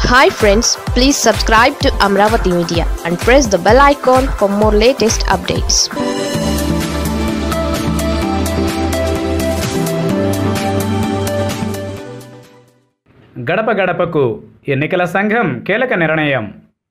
hi friends please subscribe to Amaravati media and press the bell icon for more latest updates గడప గడపకు ఎన్నికల సంఘం కీలక నిర్ణయం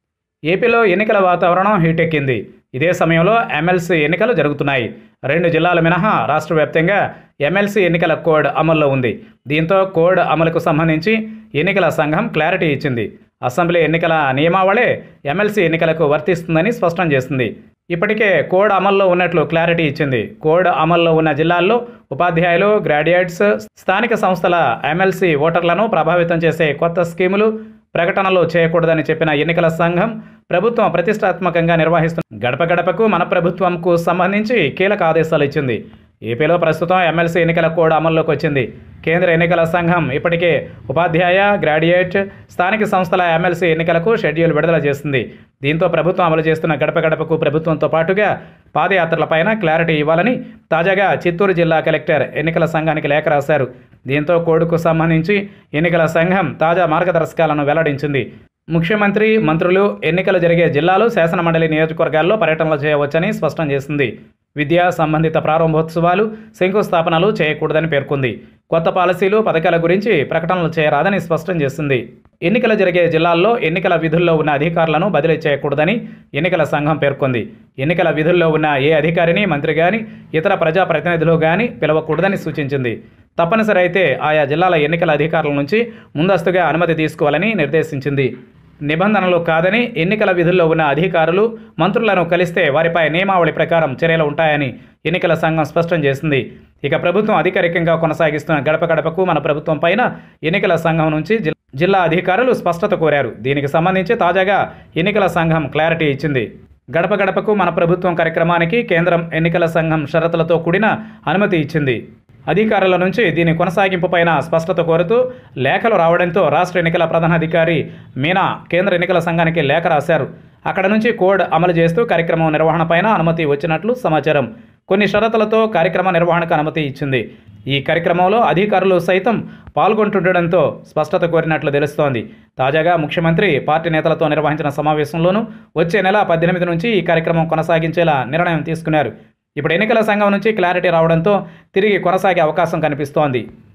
ఏపీలో ఎన్నికల వాతావరణం హీటెక్కింది ఇదే సమయంలో ఎమ్మెల్సీ ఎన్నికలు జరుగుతున్నాయి రెండు జిల్లాలు మినహా రాష్ట్ర వ్యాప్తంగా ఎమ్మెల్సీ ఎన్నికల కోడ్ అమల్లో ఉంది దీంతో కోడ్ అమలుకు సంబంధించి ఎన్నికల సంఘం క్లారిటీ ఇచ్చింది అసెంబ్లీ ఎన్నికల నియమావళే ఎమ్మెల్సీ ఎన్నికలకు వర్తిస్తుందని స్పష్టం చేసింది ఇప్పటికే కోడ్ అమల్లో ఉన్నట్లు క్లారిటీ ఇచ్చింది కోడ్ అమల్లో ఉన్న జిల్లాల్లో ఉపాధ్యాయులు గ్రాడ్యుయేట్స్ స్థానిక సంస్థల ఎమ్మెల్సీ ఓటర్లను ప్రభావితం చేసే కొత్త స్కీములు ప్రకటనలు చేయకూడదని చెప్పిన ఎన్నికల సంఘం ప్రభుత్వం ప్రతిష్టాత్మకంగా నిర్వహిస్తున్న గడప గడపకు మన ప్రభుత్వంకు సంబంధించి కీలక ఆదేశాలు ఇచ్చింది ఏపీలో ప్రస్తుతం ఎమ్మెల్సీ ఎన్నికల కోడ్ అమల్లోకి వచ్చింది కేంద్ర ఎన్నికల సంఘం ఇప్పటికే ఉపాధ్యాయ గ్రాడ్యుయేట్ స్థానిక సంస్థల ఎమ్మెల్సీ ఎన్నికలకు షెడ్యూల్ విడుదల చేసింది దీంతో ప్రభుత్వం అమలు చేస్తున్న గడప గడపకు ప్రభుత్వంతో పాటుగా పాదయాత్రలపైన క్లారిటీ ఇవ్వాలని తాజాగా చిత్తూరు జిల్లా కలెక్టర్ ఎన్నికల సంఘానికి లేఖ రాశారు దీంతో కోడ్కు సంబంధించి ఎన్నికల సంఘం తాజా మార్గదర్శకాలను వెల్లడించింది ముఖ్యమంత్రి మంత్రులు ఎన్నికలు జరిగే జిల్లాలు శాసనమండలి నియోజకవర్గాల్లో పర్యటనలు చేయవచ్చని స్పష్టం చేసింది విద్యా సంబంధిత ప్రారంభోత్సవాలు శంకుస్థాపనలు చేయకూడదని పేర్కొంది కొత్త పాలసీలు పథకాల గురించి ప్రకటనలు చేయరాదని స్పష్టం చేసింది ఎన్నికలు జరిగే జిల్లాల్లో ఎన్నికల విధుల్లో ఉన్న అధికారులను బదిలీ చేయకూడదని ఎన్నికల సంఘం పేర్కొంది ఎన్నికల విధుల్లో ఉన్న ఏ అధికారిని మంత్రి కానీ ఇతర ప్రజాప్రతినిధులు కానీ పిలవకూడదని సూచించింది తప్పనిసరి అయితే ఆయా జిల్లాల ఎన్నికల అధికారుల నుంచి ముందస్తుగా అనుమతి తీసుకోవాలని నిర్దేశించింది నిబంధనలు కాదని ఎన్నికల విధుల్లో ఉన్న అధికారులు మంత్రులను కలిస్తే వారిపై నియమావళి ప్రకారం చర్యలు ఉంటాయని ఎన్నికల సంఘం స్పష్టం చేసింది ఇక ప్రభుత్వం అధికారికంగా కొనసాగిస్తున్న గడప గడపకు మన ప్రభుత్వం పైన ఎన్నికల సంఘం నుంచి జిల్- జిల్లా అధికారులు స్పష్టత కోరారు దీనికి సంబంధించి తాజాగా ఎన్నికల సంఘం క్లారిటీ ఇచ్చింది గడప గడపకు మన ప్రభుత్వం కార్యక్రమానికి కేంద్రం ఎన్నికల సంఘం షరతులతో కూడిన అనుమతి ఇచ్చింది అధికారుల నుంచి దీని కొనసాగింపుపైన స్పష్టత కోరుతూ లేఖలు రావడంతో రాష్ట్ర ఎన్నికల ప్రధానాధికారి మీనా కేంద్ర ఎన్నికల సంఘానికి లేఖ రాశారు అక్కడ నుంచి కోడ్ అమలు చేస్తూ కార్యక్రమం నిర్వహణపైన అనుమతి వచ్చినట్లు సమాచారం కొన్ని షరతులతో కార్యక్రమ నిర్వహణకు అనుమతి ఇచ్చింది ఈ కార్యక్రమంలో అధికారులు సైతం పాల్గొంటుండడంతో స్పష్టత కోరినట్లు తెలుస్తోంది తాజాగా ముఖ్యమంత్రి పార్టీ నేతలతో నిర్వహించిన సమావేశంలోనూ వచ్చే నెల పద్దెనిమిది నుంచి ఈ కార్యక్రమం కొనసాగించేలా నిర్ణయం తీసుకున్నారు ఇప్పుడు ఎన్నికల సంఘం నుంచి క్లారిటీ రావడంతో తిరిగి కొనసాగే అవకాశం కనిపిస్తోంది